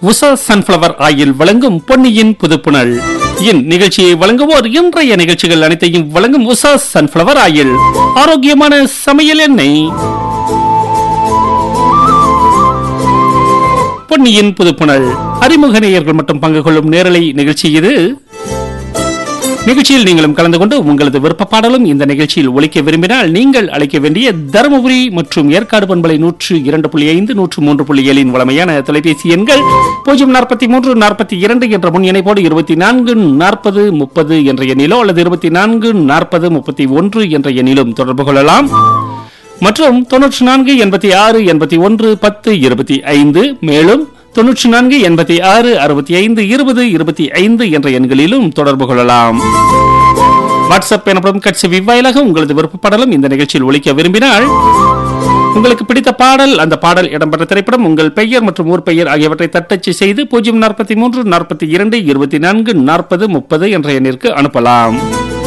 Usha sunflower oil வழங்கும் பொன்னியின் புதுப்புணல் இன் நிகழ்ச்சியை வழங்குவோர் இன்றைய நிகழ்ச்சிகள் அனைத்தையும் வழங்கும் உஷா சன்ஃபிளவர் ஆயில் ஆரோக்கியமான சமையல் எண்ணெய் பொன்னியின் புதுப்புணல் அறிமுக நேயர்கள் மட்டும் பங்கு கொள்ளும் நேரலை நிகழ்ச்சி இது நிகழ்ச்சியில் நீங்களும் கலந்து கொண்டு உங்களது விருப்ப பாடலும் இந்த நிகழ்ச்சியில் ஒலிக்க விரும்பினால் நீங்கள் அழைக்க வேண்டிய தருமபுரி மற்றும் ஏற்காடு பண்பலை நூற்று இரண்டு புள்ளி ஐந்து நூற்று மூன்று புள்ளி ஏழின் வளமையான தொலைபேசி எண்கள் பூஜ்ஜியம் நாற்பத்தி மூன்று நாற்பத்தி இரண்டு என்ற முன் இணைப்போடு இருபத்தி நான்கு நாற்பது முப்பது என்ற எண்ணிலோ அல்லது இருபத்தி நான்கு நாற்பது முப்பத்தி ஒன்று என்ற எண்ணிலும் தொடர்பு கொள்ளலாம் மற்றும் தொன்னூற்றி நான்கு எண்பத்தி ஆறு எண்பத்தி ஒன்று பத்து இருபத்தி ஐந்து மேலும் தொன்னூற்றி நான்கு எண்பத்தி ஆறு அறுபத்தி ஐந்து இருபது இருபத்தி ஐந்து என்ற எண்களிலும் தொடர்பு கொள்ளலாம் வாட்ஸ்அப் எனப்படும் கட்சி வாயிலாக உங்களது விருப்பப்படலும் இந்த நிகழ்ச்சியில் ஒழிக்க விரும்பினால் உங்களுக்கு பிடித்த பாடல் அந்த பாடல் இடம்பெற்ற திரைப்படம் உங்கள் பெயர் மற்றும் ஊர் பெயர் ஆகியவற்றை தட்டச்சு செய்து பூஜ்ஜியம் நாற்பத்தி மூன்று நாற்பத்தி இரண்டு இருபத்தி நான்கு நாற்பது முப்பது என்ற எண்ணிற்கு அனுப்பலாம்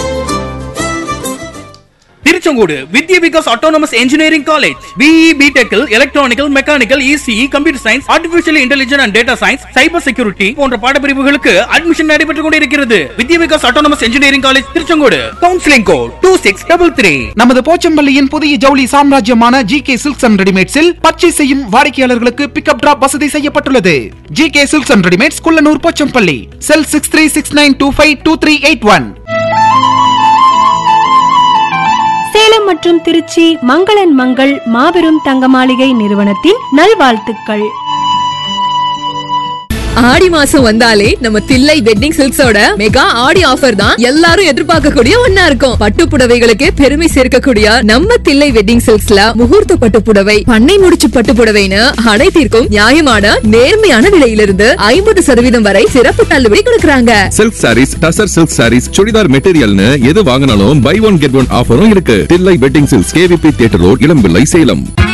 Tiruchengode Vidya Vikas autonomous engineering college BE பிடெக்கில் electronical mechanical ECE computer science artificial intelligence and data science cyber security போன்ற பாடப்பிரிவுகளுக்கு அட்மிஷன் நடைபெற்றுக் கொண்டிருக்கிறது Vidya Vikas autonomous engineering college Tiruchengode counselling code two six double three நமது போச்சம்பள்ளியின் புதிய ஜவுளி சாம்ராஜ்யமான ஜி கே சில்க்ஸ் அண்ட் ரெடிமேட்ஸில் பர்ச்சேஸ் செய்யும் வாடிக்கையாளர்களுக்கு பிக்கப் டிராப் வசதி செய்யப்பட்டுள்ளது G K silks and readymades Kullanur Pochampalli cell six three six nine two five two three eight one Salem மற்றும் திருச்சி மங்களன் மங்கள் மாபெரும் தங்க மாளிகை நிறுவனத்தின் நல்வாழ்த்துக்கள் ஆடி மாசம் வந்தாலே நம்ம தில்லை வெட்டிங் சில்க்ஸோட மெகா ஆடி ஆஃபர் தான் எல்லாரும் எதிர்பார்க்கக்கூடிய ஒன்னா இருக்கும் பட்டு புடவைகளுக்கு பெருமை சேர்க்கக்கூடிய நம்ம தில்லை வெட்டிங் சில்க்ஸ்ல முகூர்த்த பட்டு புடவை பண்ணை முடிச்சு பட்டு புடவைன்னு அனைத்திற்கும் நியாயமான நேர்மையான விலையிலிருந்து ஐம்பது சதவீதம் வரை சிறப்பு தள்ளுபடி கொடுக்கறாங்க silk sarees tussar silk sarees churidar மெட்டீரியல்னு எது வாங்கினாலும் பை ஒன் கெட் ஒன் ஆஃபரும் இருக்கு Thillai wedding silks KVP theatre road Ilampillai Salem